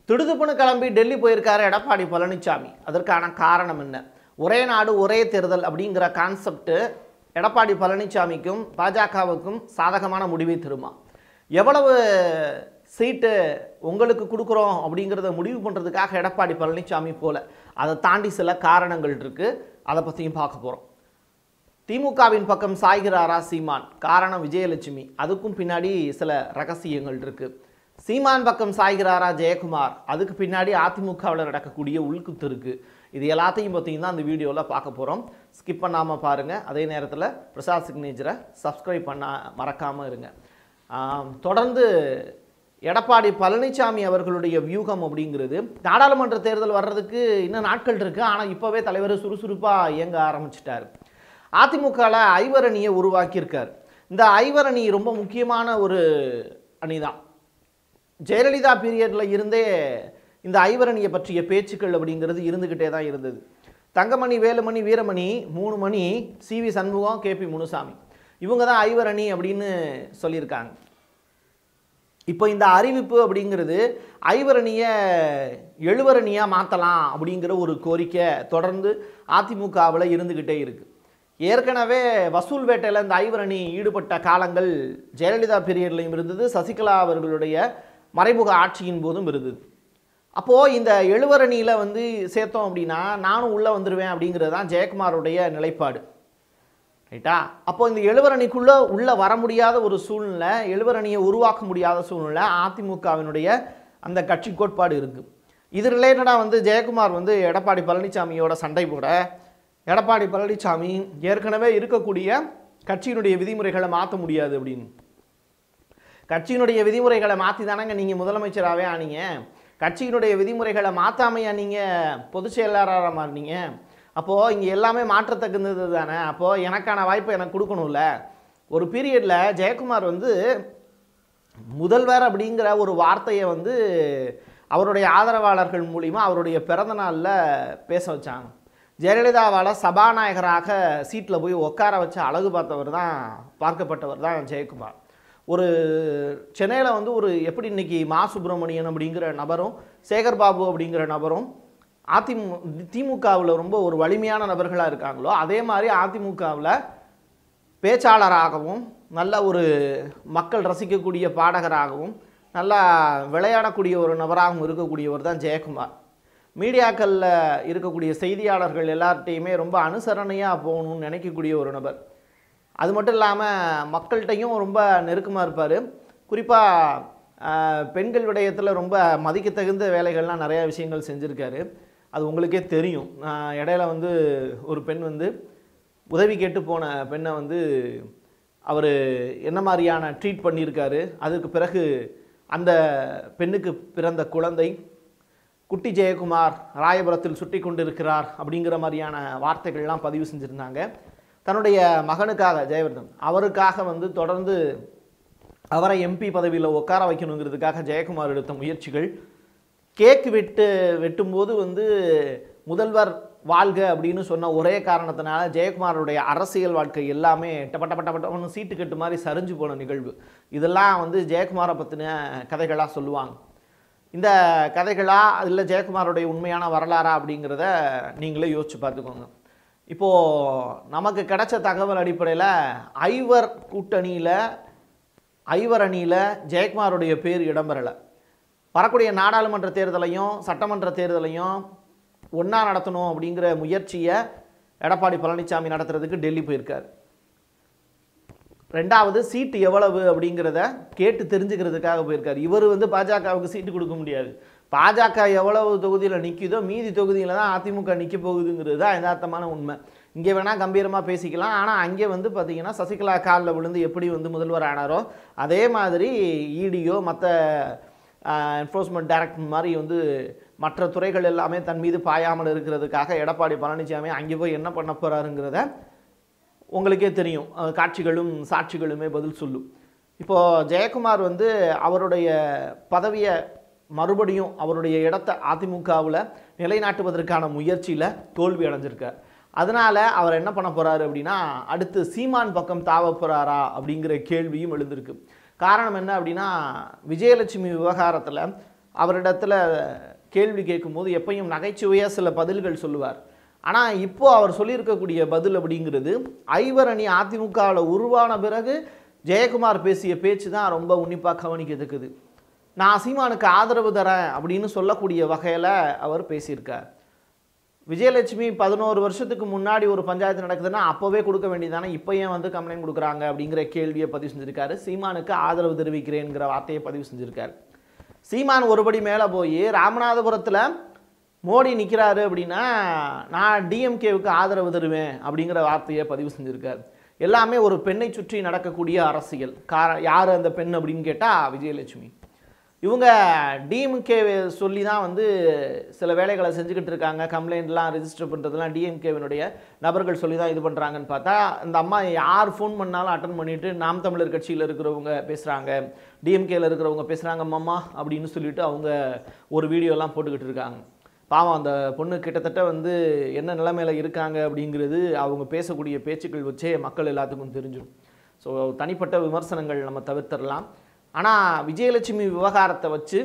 திடுதுப்புன்னு கிளம்பி டெல்லி போயிருக்காரு எடப்பாடி பழனிசாமி அதற்கான காரணம் என்ன ஒரே நாடு ஒரே தேர்தல் அப்படிங்கிற கான்செப்ட் எடப்பாடி பழனிசாமிக்கும் பாஜகவுக்கும் சாதகமான முடிவை தருமா எவ்வளவு சீட்டு உங்களுக்கு கொடுக்குறோம் அப்படிங்கிறத முடிவு பண்ணுறதுக்காக எடப்பாடி பழனிசாமி போல அதை தாண்டி சில காரணங்கள் இருக்குது அதை பற்றியும் பார்க்க போகிறோம் திமுகவின் பக்கம் சாய்கிறாரா சீமான் காரணம் விஜயலட்சுமி அதுக்கும் பின்னாடி சில ரகசியங்கள் இருக்கு சீமான் பக்கம் சாய்கிறாரா ஜெயக்குமார் அதுக்கு பின்னாடி அதிமுகவில் நடக்கக்கூடிய உள்குத்து இருக்கு இது எல்லாத்தையும் பார்த்தீங்கன்னா அந்த வீடியோவில் பார்க்க போகிறோம் ஸ்கிப் பண்ணாமல் பாருங்கள் அதே நேரத்தில் பிரசாத் சிக்னேச்சரை சப்ஸ்கிரைப் பண்ண மறக்காமல் இருங்க ஆம், தொடர்ந்து எடப்பாடி பழனிசாமி அவர்களுடைய வியூகம் அப்படிங்கிறது நாடாளுமன்ற தேர்தல் வர்றதுக்கு இன்னும் நாட்கள் இருக்குது ஆனால் இப்போவே தலைவர் சுறுசுறுப்பாக இயங்க ஆரம்பிச்சிட்டாரு அதிமுகவில் ஐவரணியை உருவாக்கியிருக்கார் இந்த ஐவரணி ரொம்ப முக்கியமான ஒரு அணி தான் ஜெயலலிதா பீரியடில் இருந்தே இந்த ஐவரணியை பற்றிய பேச்சுக்கள் அப்படிங்கிறது இருந்துக்கிட்டே தான் இருந்தது தங்கமணி வேலுமணி வீரமணி மூணு மணி C V Shanmugam KP Munusamy இவங்க தான் ஐவரணி அப்படின்னு சொல்லியிருக்காங்க இப்போ இந்த அறிவிப்பு அப்படிங்கிறது ஐவரணியை எழுவரணியாக மாற்றலாம் அப்படிங்கிற ஒரு கோரிக்கை தொடர்ந்து அதிமுகவில் இருந்துக்கிட்டே இருக்குது ஏற்கனவே வசூல் வேட்டையில் இந்த ஐவரணி ஈடுபட்ட காலங்கள் ஜெயலலிதா பீரியட்லையும் இருந்தது சசிகலா அவர்களுடைய மறைமுக ஆட்சியின் போதும் இருந்தது அப்போது இந்த எழுவரணியில் வந்து சேர்த்தோம் அப்படின்னா நானும் உள்ளே வந்துடுவேன் அப்படிங்கிறது தான் ஜெயக்குமாருடைய நிலைப்பாடு ரைட்டா அப்போ இந்த எழுவரணிக்குள்ளே உள்ளே வர முடியாத ஒரு சூழ்நிலை எழுவரணியை உருவாக்க முடியாத சூழ்நிலை அதிமுகவினுடைய அந்த கட்சி கோட்பாடு இருக்குது இது ரிலேட்டடாக வந்து ஜெயக்குமார் வந்து எடப்பாடி பழனிசாமியோட சண்டை போட எடப்பாடி பழனிசாமி ஏற்கனவே இருக்கக்கூடிய கட்சியினுடைய விதிமுறைகளை மாற்ற முடியாது அப்படின்னு கட்சியினுடைய விதிமுறைகளை மாற்றி தானங்க நீங்கள் முதலமைச்சராகவே ஆனீங்க கட்சியினுடைய விதிமுறைகளை மாற்றாமையா நீங்கள் பொதுச் செயலாளராக மாறினீங்க அப்போது இங்கே எல்லாமே மாற்றத்தகுந்தது தானே அப்போது எனக்கான வாய்ப்பை எனக்கு கொடுக்கணும்ல ஒரு பீரியடில் ஜெயக்குமார் வந்து முதல்வர் அப்படிங்கிற ஒரு வார்த்தையை வந்து அவருடைய ஆதரவாளர்கள் மூலிமா அவருடைய பிறந்த நாளில் பேச வச்சாங்க ஜெயலலிதாவால் சபாநாயகராக சீட்டில் போய் உட்கார வச்சு அழகு பார்த்தவர் தான் பார்க்கப்பட்டவர் தான் ஜெயக்குமார் ஒரு சென்னையில் வந்து ஒரு எப்படி இன்னைக்கு மா சுப்பிரமணியன் அப்படிங்கிற நபரும் சேகர் பாபு அப்படிங்கிற நபரும் அதிமு திமுகவில் ரொம்ப ஒரு வலிமையான நபர்களாக இருக்காங்களோ அதே மாதிரி அதிமுகவில் பேச்சாளராகவும் நல்ல ஒரு மக்கள் ரசிக்கக்கூடிய பாடகராகவும் நல்லா விளையாடக்கூடிய ஒரு நபராகவும் இருக்கக்கூடியவர் தான் ஜெயக்குமார் மீடியாக்களில் இருக்கக்கூடிய செய்தியாளர்கள் எல்லார்ட்டையுமே ரொம்ப அனுசரணையாக போகணும்னு நினைக்கக்கூடிய ஒரு நபர் அது மட்டும் இல்லாமல் மக்கள்கிட்டையும் ரொம்ப நெருக்கமாக இருப்பார் குறிப்பாக பெண்கள் விடயத்தில் ரொம்ப மதிக்கத்தகுந்த வேலைகள்லாம் நிறையா விஷயங்கள் செஞ்சுருக்காரு அது உங்களுக்கே தெரியும் ஆஹ் இடையில வந்து ஒரு பெண் வந்து உதவி கேட்டு போன பெண்ணை வந்து அவர் என்ன மாதிரியான ட்ரீட் பண்ணியிருக்காரு அதுக்கு பிறகு அந்த பெண்ணுக்கு பிறந்த குழந்தை குட்டி ஜெயக்குமார் ராயபுரத்தில் சுட்டி கொண்டிருக்கிறார் அப்படிங்கிற மாதிரியான வார்த்தைகள்லாம் பதிவு செஞ்சுருந்தாங்க தன்னுடைய மகனுக்காக ஜெயவர்தன் அவருக்காக வந்து தொடர்ந்து அவரை எம்பி பதவியில் உட்கார வைக்கணுங்கிறதுக்காக ஜெயக்குமார் எடுத்த முயற்சிகள் கேக் வெட்டு வெட்டும்போது வந்து முதல்வர் வாழ்க அப்படின்னு சொன்ன ஒரே காரணத்தினால ஜெயக்குமாருடைய அரசியல் வாழ்க்கை எல்லாமே டப்பட்ட பட்ட பட்டன்னு சீட்டு கட்டு மாதிரி சரிஞ்சு போன நிகழ்வு இதெல்லாம் வந்து ஜெயக்குமாரை பற்றின கதைகளாக சொல்லுவாங்க இந்த கதைகளா இல்லை ஜெயக்குமாருடைய உண்மையான வரலாறா அப்படிங்கிறத நீங்களே யோசிச்சு பார்த்துக்கோங்க இப்போது நமக்கு கிடைச்ச தகவல் அடிப்படையில் ஐவர் கூட்டணியில் ஐவர் அணியில் ஜெயக்குமாருடைய பேர் இடம்பெறலை வரக்கூடிய நாடாளுமன்ற தேர்தலையும் சட்டமன்ற தேர்தலையும் ஒன்றா நடத்தணும் அப்படிங்கிற முயற்சியை எடப்பாடி பழனிசாமி நடத்துறதுக்கு டெல்லி போயிருக்கார் ரெண்டாவது சீட்டு எவ்வளவு அப்படிங்கிறத கேட்டு தெரிஞ்சுக்கிறதுக்காக போயிருக்காரு இவர் வந்து பாஜகவுக்கு சீட்டு கொடுக்க முடியாது பாஜக எவ்வளவு தொகுதியில் நிற்குதோ மீதி தொகுதியில் தான் அதிமுக நிற்க போகுதுங்கிறது தான் யதார்த்தமான உண்மை இங்கே வேணால் கம்பீரமாக பேசிக்கலாம் ஆனால் அங்கே வந்து பார்த்தீங்கன்னா சசிகலா காலில் விழுந்து எப்படி வந்து முதல்வர் ஆனாரோ அதே மாதிரி இடியோ மற்ற என்ஃபோர்ஸ்மெண்ட் டைரக்டர் மாதிரி வந்து மற்ற துறைகள் எல்லாமே தன் மீது பாயாமல் இருக்கிறதுக்காக எடப்பாடி பழனிசாமி அங்கே போய் என்ன பண்ண போகிறாருங்கிறத உங்களுக்கே தெரியும் அஹ் காட்சிகளும் சாட்சிகளுமே பதில் சொல்லும் இப்போது ஜெயக்குமார் வந்து அவருடைய பதவியை மறுபடியும் அவருடைய இடத்தை அதிமுகவில் நிலைநாட்டுவதற்கான முயற்சியில் தோல்வி அடைஞ்சிருக்கார் அதனால் அவர் என்ன பண்ண போகிறாரு அப்படின்னா அடுத்து சீமான் பக்கம் தாவ போகிறாரா அப்படிங்கிற கேள்வியும் எழுந்திருக்கு காரணம் என்ன அப்படின்னா விஜயலட்சுமி விவகாரத்தில் அவரிடத்துல கேள்வி கேட்கும்போது எப்பயும் நகைச்சுவையாக சில பதில்கள் சொல்லுவார் ஆனால் இப்போ அவர் சொல்லியிருக்கக்கூடிய பதில் அப்படிங்கிறது ஐவர் அணி அதிமுகவில் உருவான பிறகு ஜெயக்குமார் பேசிய பேச்சு தான் ரொம்ப உன்னிப்பாக கவனிக்கத்தக்கது நான் சீமானுக்கு ஆதரவு தரேன் அப்படின்னு சொல்லக்கூடிய வகையில் அவர் பேசியிருக்கார் விஜயலட்சுமி பதினோரு வருஷத்துக்கு முன்னாடி ஒரு பஞ்சாயத்து நடக்குதுன்னா அப்போவே கொடுக்க வேண்டியதானே இப்போ ஏன் வந்து கம்ப்ளைண்ட் கொடுக்குறாங்க அப்படிங்கிற கேள்வியை பதிவு செஞ்சிருக்காரு சீமானுக்கு ஆதரவு தெரிவிக்கிறேங்கிற வார்த்தையை பதிவு செஞ்சிருக்காரு சீமான் ஒருபடி மேலே போய் ராமநாதபுரத்தில் மோடி நிற்கிறாரு அப்படின்னா நான் டிஎம்கேவுக்கு ஆதரவு தருவேன் அப்படிங்கிற வார்த்தையை பதிவு செஞ்சிருக்காரு எல்லாமே ஒரு பெண்ணை சுற்றி நடக்கக்கூடிய அரசியல் கார யார் அந்த பெண் அப்படின்னு கேட்டால் விஜயலட்சுமி இவங்க டிஎம்கே சொல்லி தான் வந்து சில வேலைகளை செஞ்சுக்கிட்டு இருக்காங்க கம்ப்ளைண்ட்லாம் ரெஜிஸ்டர் பண்ணுறதுலாம் டிஎம்கேவினுடைய நபர்கள் சொல்லி தான் இது பண்ணுறாங்கன்னு பார்த்தா இந்த அம்மா யார் ஃபோன் பண்ணாலும் அட்டன் பண்ணிவிட்டு நாம் தமிழர் கட்சியில் இருக்கிறவங்க பேசுகிறாங்க டிஎம்கேல இருக்கிறவங்க பேசுகிறாங்க மாமா அப்படின்னு சொல்லிட்டு அவங்க ஒரு வீடியோலாம் போட்டுக்கிட்டு இருக்காங்க பாவம் அந்த பொண்ணு கிட்டத்தட்ட வந்து என்ன நிலைமையில இருக்காங்க அப்படிங்கிறது அவங்க பேசக்கூடிய பேச்சுக்கள் வச்சே மக்கள் எல்லாத்துக்கும் தெரிஞ்சிடும் ஸோ தனிப்பட்ட விமர்சனங்கள் நம்ம தவிர்த்திடலாம் ஆனால் விஜயலட்சுமி விவகாரத்தை வச்சு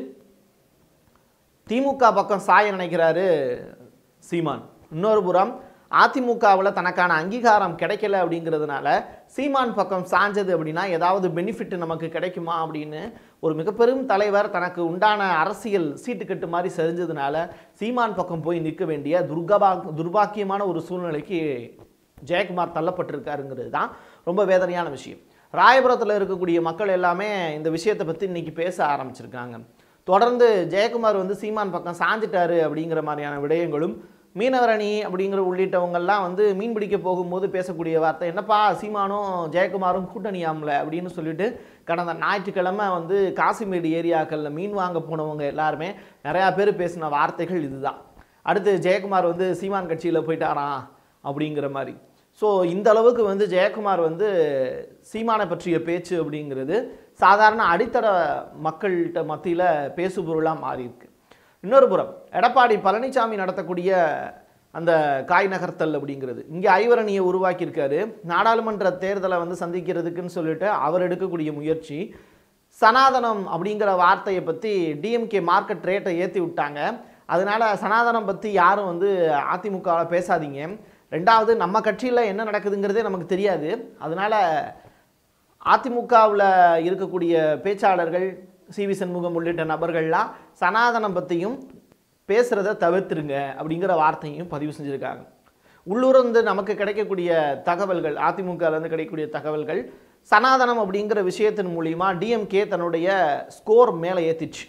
திமுக பக்கம் சாய நினைக்கிறாரு சீமான் இன்னொரு புறம் அதிமுகவில் தனக்கான அங்கீகாரம் கிடைக்கல அப்படிங்கிறதுனால சீமான் பக்கம் சாஞ்சது அப்படின்னா ஏதாவது பெனிஃபிட் நமக்கு கிடைக்குமா அப்படின்னு ஒரு மிகப்பெரும் தலைவர் தனக்கு உண்டான அரசியல் சீட்டுக்கட்டு மாதிரி செஞ்சதுனால சீமான் பக்கம் போய் நிற்க வேண்டிய துர்கபா துர்பாக்கியமான ஒரு சூழ்நிலைக்கு ஜெயக்குமார் தள்ளப்பட்டிருக்காருங்கிறது தான் ரொம்ப வேதனையான விஷயம் ராயபுரத்தில் இருக்கக்கூடிய மக்கள் எல்லாமே இந்த விஷயத்தை பற்றி இன்னைக்கு பேச ஆரம்பிச்சிருக்காங்க தொடர்ந்து ஜெயக்குமார் வந்து சீமான் பக்கம் சாஞ்சிட்டாரு அப்படிங்கிற மாதிரியான விடயங்களும் மீனவரணி அப்படிங்கிற உள்ளிட்டவங்கெல்லாம் வந்து மீன் பிடிக்க போகும்போது பேசக்கூடிய வார்த்தை என்னப்பா சீமானும் ஜெயக்குமாரும் கூட்டணியாமல அப்படின்னு சொல்லிட்டு கடந்த ஞாயிற்றுக்கிழமை வந்து காசிமேடு ஏரியாக்களில் மீன் வாங்க போனவங்க எல்லாருமே நிறையா பேர் பேசின வார்த்தைகள் இதுதான் அடுத்து ஜெயக்குமார் வந்து சீமான் கட்சியில் போயிட்டாராம் அப்படிங்கிற மாதிரி ஸோ இந்த அளவுக்கு வந்து ஜெயக்குமார் வந்து சீமானை பற்றிய பேச்சு அப்படிங்கிறது சாதாரண அடித்தட மக்கள்கிட்ட மத்தியில் பேசுபொருளாக மாறி இருக்கு இன்னொரு புறம் எடப்பாடி பழனிசாமி நடத்தக்கூடிய அந்த காய் நகர்த்தல் அப்படிங்கிறது இங்கே ஐவரணியை உருவாக்கியிருக்காரு நாடாளுமன்ற தேர்தலை வந்து சந்திக்கிறதுக்குன்னு சொல்லிட்டு அவர் எடுக்கக்கூடிய முயற்சி சனாதனம் அப்படிங்கிற வார்த்தையை பற்றி டிஎம்கே மார்க்கெட் ரேட்டை ஏற்றி விட்டாங்க அதனால சனாதனம் பற்றி யாரும் வந்து அதிமுகவில் பேசாதீங்க ரெண்டாவது நம்ம கட்சியில் என்ன நடக்குதுங்கிறதே நமக்கு தெரியாது அதனால அதிமுகவில் இருக்கக்கூடிய பேச்சாளர்கள் சி வி சண்முகம் உள்ளிட்ட நபர்கள்லாம் சனாதனம் பற்றியும் பேசுகிறத தவிர்த்துருங்க அப்படிங்கிற வார்த்தையும் பதிவு செஞ்சுருக்காங்க உள்ளூர்ந்து நமக்கு கிடைக்கக்கூடிய தகவல்கள் அதிமுகலேருந்து கிடைக்கக்கூடிய தகவல்கள் சனாதனம் அப்படிங்கிற விஷயத்தின் மூலிமா டிஎம்கே தன்னுடைய ஸ்கோர் மேலே ஏற்றிச்சு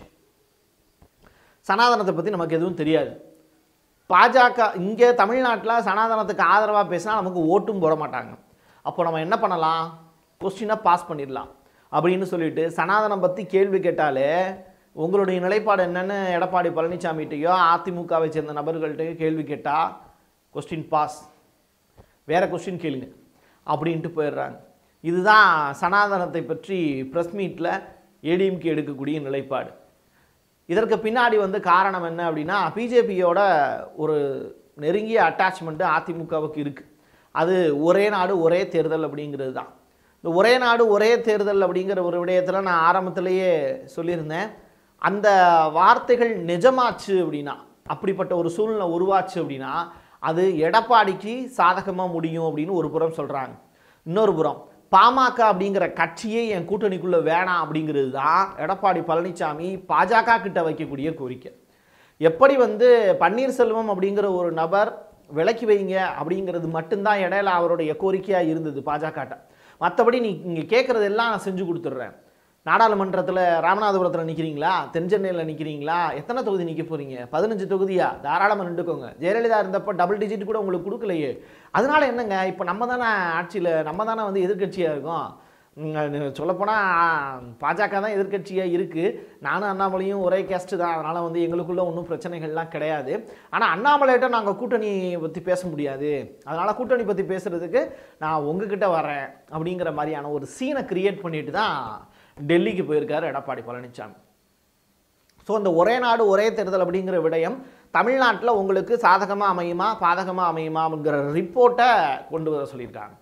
சனாதனத்தை பற்றி நமக்கு எதுவும் தெரியாது பாஜக இங்கே தமிழ்நாட்டில் சனாதனத்துக்கு ஆதரவாக பேசினா நமக்கு ஓட்டும் போட மாட்டாங்க அப்போ நம்ம என்ன பண்ணலாம் கொஸ்டினை பாஸ் பண்ணிடலாம் அப்படின்னு சொல்லிட்டு சனாதனம் பற்றி கேள்வி கேட்டாலே உங்களுடைய நிலைப்பாடு என்னன்னு எடப்பாடி பழனிசாமிகிட்டையோ அதிமுகவை சேர்ந்த நபர்கள்ட்டையோ கேள்வி கேட்டால் கொஸ்டின் பாஸ் வேற கொஸ்டின் கேளுங்க அப்படின்ட்டு போயிடுறாங்க இதுதான் சனாதனத்தை பற்றி ப்ரெஸ் மீட்டில் ஏடிஎம்கே எடுக்கக்கூடிய நிலைப்பாடு இதற்கு பின்னாடி வந்து காரணம் என்ன அப்படின்னா பிஜேபியோட ஒரு நெருங்கிய அட்டாச்மெண்ட்டு அதிமுகவுக்கு இருக்குது அது ஒரே நாடு ஒரே தேர்தல் அப்படிங்கிறது தான் இந்த ஒரே நாடு ஒரே தேர்தல் அப்படிங்கிற ஒரு விடயத்தில் நான் ஆரம்பத்திலேயே சொல்லியிருந்தேன் அந்த வார்த்தைகள் நிஜமாச்சு அப்படின்னா அப்படிப்பட்ட ஒரு சூழ்நிலை உருவாச்சு அப்படின்னா அது எடப்பாடிக்கு சாதகமாக முடியும் அப்படின்னு ஒரு புறம் சொல்கிறாங்க இன்னொரு புறம் பாமக அப்படிங்கிற கட்சியே என் கூட்டணிக்குள்ளே வேணாம் அப்படிங்கிறது தான் எடப்பாடி பழனிசாமி பாஜக கிட்ட வைக்கக்கூடிய கோரிக்கை எப்படி வந்து பன்னீர்செல்வம் அப்படிங்கிற ஒரு நபர் விலக்கி வைங்க அப்படிங்கிறது மட்டும்தான் இடையில அவருடைய கோரிக்கையாக இருந்தது பாஜகட்ட மற்றபடி நீ இங்கே கேட்குறது எல்லாம் நான் செஞ்சு கொடுத்துட்றேன் நாடாளுமன்றத்தில் ராமநாதபுரத்தில் நிற்கிறீங்களா தென்சென்னையில் நிற்கிறீங்களா எத்தனை தொகுதி நிற்க போகிறீங்க பதினஞ்சு தொகுதியா தாராளமாக நின்றுக்கோங்க ஜெயலலிதா இருந்தப்போ டபுள் டிஜிட் கூட உங்களுக்கு கொடுக்கலையே அதனால என்னங்க இப்போ நம்ம தானே ஆட்சியில் நம்ம தானே வந்து எதிர்க்கட்சியாக இருக்கோம் சொல்லப்போனால் பாஜக தான் எதிர்க்கட்சியாக இருக்குது நானும் அண்ணாமலையும் ஒரே கேஸ்ட்டு தான் அதனால் வந்து எங்களுக்குள்ள ஒன்றும் பிரச்சனைகள்லாம் கிடையாது ஆனால் அண்ணாமலையிட்ட நாங்கள் கூட்டணி பற்றி பேச முடியாது அதனால் கூட்டணி பற்றி பேசுகிறதுக்கு நான் உங்ககிட்ட வரேன் அப்படிங்கிற மாதிரியான ஒரு சீனை கிரியேட் பண்ணிட்டு தான் டெல்லிக்கு போயிருக்காரு எடப்பாடி பழனிசாமி ஸோ இந்த ஒரே நாடு ஒரே தேர்தல் அப்படிங்கிற விடயம் தமிழ்நாட்டில் உங்களுக்கு சாதகமாக அமையுமா பாதகமாக அமையுமா அப்படிங்கிற ரிப்போர்ட்டை கொண்டு வர சொல்லியிருக்காங்க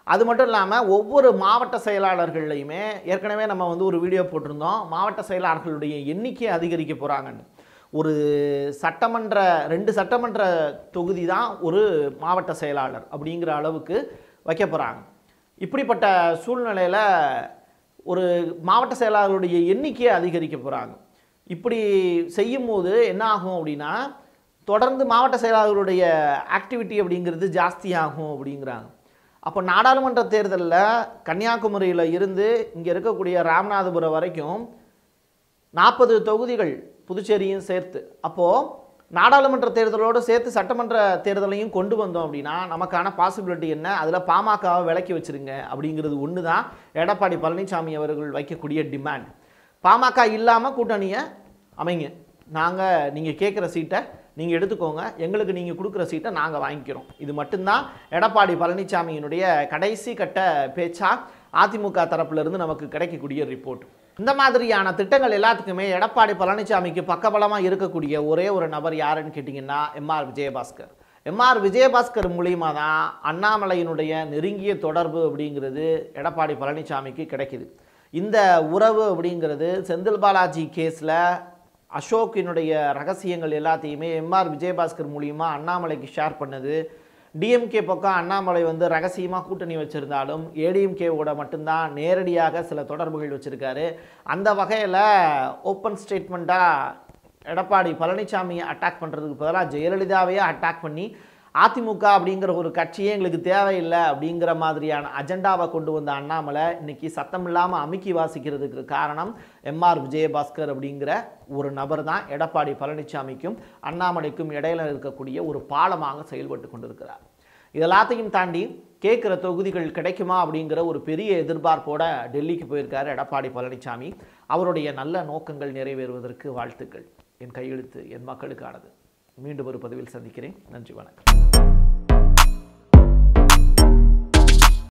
அது மட்டும் இல்லாமல் ஒவ்வொரு மாவட்ட செயலாளர்கள்லையுமே ஏற்கனவே நம்ம வந்து ஒரு வீடியோ போட்டிருந்தோம் மாவட்ட செயலாளர்களுடைய எண்ணிக்கை அதிகரிக்க போகிறாங்கன்னு ஒரு சட்டமன்ற ரெண்டு சட்டமன்ற தொகுதி தான் ஒரு மாவட்ட செயலாளர் அப்படிங்கிற அளவுக்கு வைக்க போகிறாங்க இப்படிப்பட்ட சூழ்நிலையில் ஒரு மாவட்ட செயலாளருடைய எண்ணிக்கையை அதிகரிக்க போகிறாங்க இப்படி செய்யும்போது என்ன ஆகும் அப்படின்னா தொடர்ந்து மாவட்ட செயலாளர்களுடைய ஆக்டிவிட்டி அப்படிங்கிறது ஜாஸ்தியாகும் அப்படிங்கிறாங்க அப்போ நாடாளுமன்ற தேர்தலில் கன்னியாகுமரியில் இருந்து இங்கே இருக்கக்கூடிய ராமநாதபுரம் வரைக்கும் நாற்பது தொகுதிகள் புதுச்சேரியும் சேர்த்து அப்போது நாடாளுமன்ற தேர்தலோடு சேர்த்து சட்டமன்ற தேர்தலையும் கொண்டு வந்தோம் அப்படின்னா நமக்கான பாசிபிலிட்டி என்ன அதில் பாமகவை விலக்கி வச்சிருங்க அப்படிங்கிறது ஒன்று தான் எடப்பாடி பழனிசாமி அவர்கள் வைக்கக்கூடிய டிமாண்ட் பாமக இல்லாமல் கூட்டணியை அமைங்க நாங்கள் நீங்கள் கேட்குற சீட்டை நீங்கள் எடுத்துக்கோங்க எங்களுக்கு நீங்கள் கொடுக்குற சீட்டை நாங்கள் வாங்கிக்கிறோம் இது மட்டும்தான் எடப்பாடி பழனிசாமியினுடைய கடைசி கட்ட பேச்சா அதிமுக தரப்பிலிருந்து நமக்கு கிடைக்கக்கூடிய ரிப்போர்ட் இந்த மாதிரியான திட்டங்கள் எல்லாத்துக்குமே எடப்பாடி பழனிசாமிக்கு பக்கபலமாக இருக்கக்கூடிய ஒரே ஒரு நபர் யாருன்னு கேட்டிங்கன்னா எம்ஆர் விஜயபாஸ்கர் எம்ஆர் விஜயபாஸ்கர் மூலியமாக தான் அண்ணாமலையினுடைய நெருங்கிய தொடர்பு அப்படிங்கிறது எடப்பாடி பழனிசாமிக்கு கிடைக்குது இந்த உறவு அப்படிங்கிறது செந்தில் பாலாஜி கேஸில் அசோக்கினுடைய ரகசியங்கள் எல்லாத்தையுமே எம்ஆர் விஜயபாஸ்கர் மூலியமா அண்ணாமலைக்கு ஷேர் பண்ணது டிஎம்கே பக்கம் அண்ணாமலை வந்து ரகசியமாக கூட்டணி வச்சுருந்தாலும் ஏடிஎம்கேவோட மட்டும்தான் நேரடியாக சில தொடர்புகள் வச்சுருக்காரு அந்த வகையில் ஓப்பன் ஸ்டேட்மெண்ட்டாக எடப்பாடி பழனிசாமியை அட்டாக் பண்ணுறதுக்கு பதிலாக ஜெயலலிதாவையே அட்டாக் பண்ணி அதிமுக அப்படிங்கிற ஒரு கட்சியே எங்களுக்கு தேவையில்லை அப்படிங்கிற மாதிரியான அஜெண்டாவை கொண்டு வந்த அண்ணாமலை இன்னைக்கு சத்தம் இல்லாமல் அமுக்கி வாசிக்கிறதுக்கு காரணம் எம்ஆர் விஜயபாஸ்கர் அப்படிங்கிற ஒரு நபர் தான் எடப்பாடி பழனிசாமிக்கும் அண்ணாமலைக்கும் இடையில இருக்கக்கூடிய ஒரு பாலமாக செயல்பட்டு கொண்டிருக்கிறார் இதெல்லாத்தையும் தாண்டி கேட்குற தொகுதிகள் கிடைக்குமா அப்படிங்கிற ஒரு பெரிய எதிர்பார்ப்போட டெல்லிக்கு போயிருக்காரு எடப்பாடி பழனிசாமி அவருடைய நல்ல நோக்கங்கள் நிறைவேறுவதற்கு வாழ்த்துக்கள் என் கையெழுத்து என் மக்களுக்கானது மீண்டும் ஒரு பதிவில் சந்திக்கிறேன் நன்றி வணக்கம்